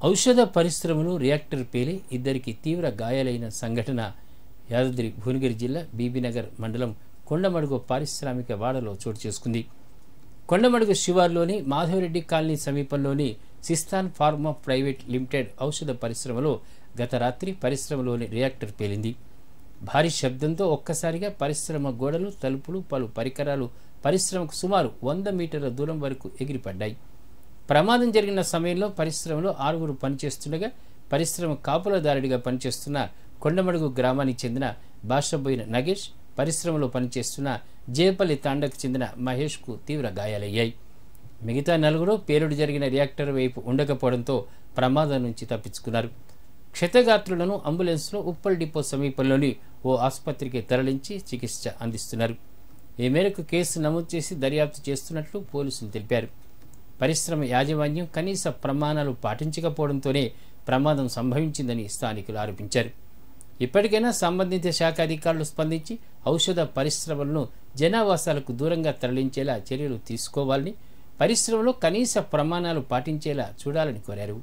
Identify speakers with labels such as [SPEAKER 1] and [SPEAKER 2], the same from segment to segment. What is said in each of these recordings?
[SPEAKER 1] ఔషధ పరిశ్రమలో రియాక్టర్ పేలి ఇద్దరికి తీవ్ర గాయాలైన సంఘటన యాదాద్రి భువనగిరి జిల్లా బీబీనగర్ మండలం కొండమడుగు పారిశ్రామిక వాడలో చోటు చేసుకుంది కొండమడుగు శివార్లోని మాధవరెడ్డి కాలనీ సమీపంలోని సిస్తాన్ ఫార్మా ప్రైవేట్ లిమిటెడ్ ఔషధ పరిశ్రమలో గత రాత్రి పరిశ్రమలోని రియాక్టర్ పేలింది భారీ శబ్దంతో ఒక్కసారిగా పరిశ్రమ గోడలు తలుపులు పలు పరికరాలు పరిశ్రమకు సుమారు వంద మీటర్ల దూరం వరకు ఎగిరిపడ్డాయి ప్రమాదం జరిగిన సమయంలో పరిశ్రమలో ఆరుగురు పనిచేస్తుండగా పరిశ్రమ కాపులదారుడిగా పనిచేస్తున్న కొండమడుగు గ్రామానికి చెందిన బాషబోయిన నగేష్ పరిశ్రమలో పనిచేస్తున్న జేపల్లి తాండకు చెందిన మహేష్కు తీవ్ర గాయాలయ్యాయి మిగతా నలుగురు పేలుడు జరిగిన రియాక్టర్ వైపు ఉండకపోవడంతో ప్రమాదం నుంచి తప్పించుకున్నారు క్షతగాత్రులను అంబులెన్స్లో ఉప్పల్ డిపో సమీపంలోని ఓ ఆసుపత్రికి తరలించి చికిత్స అందిస్తున్నారు ఈ మేరకు కేసు నమోదు చేసి దర్యాప్తు చేస్తున్నట్లు పోలీసులు తెలిపారు పరిశ్రమ యాజమాన్యం కనీస ప్రమాణాలు పాటించకపోవడంతోనే ప్రమాదం సంభవించిందని స్థానికులు ఆరోపించారు ఇప్పటికైనా సంబంధిత శాఖ అధికారులు స్పందించి ఔషధ పరిశ్రమలను జనావాసాలకు దూరంగా తరలించేలా చర్యలు తీసుకోవాలని పరిశ్రమలో కనీస ప్రమాణాలు పాటించేలా చూడాలని కోరారు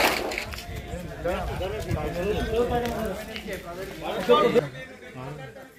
[SPEAKER 2] ఆ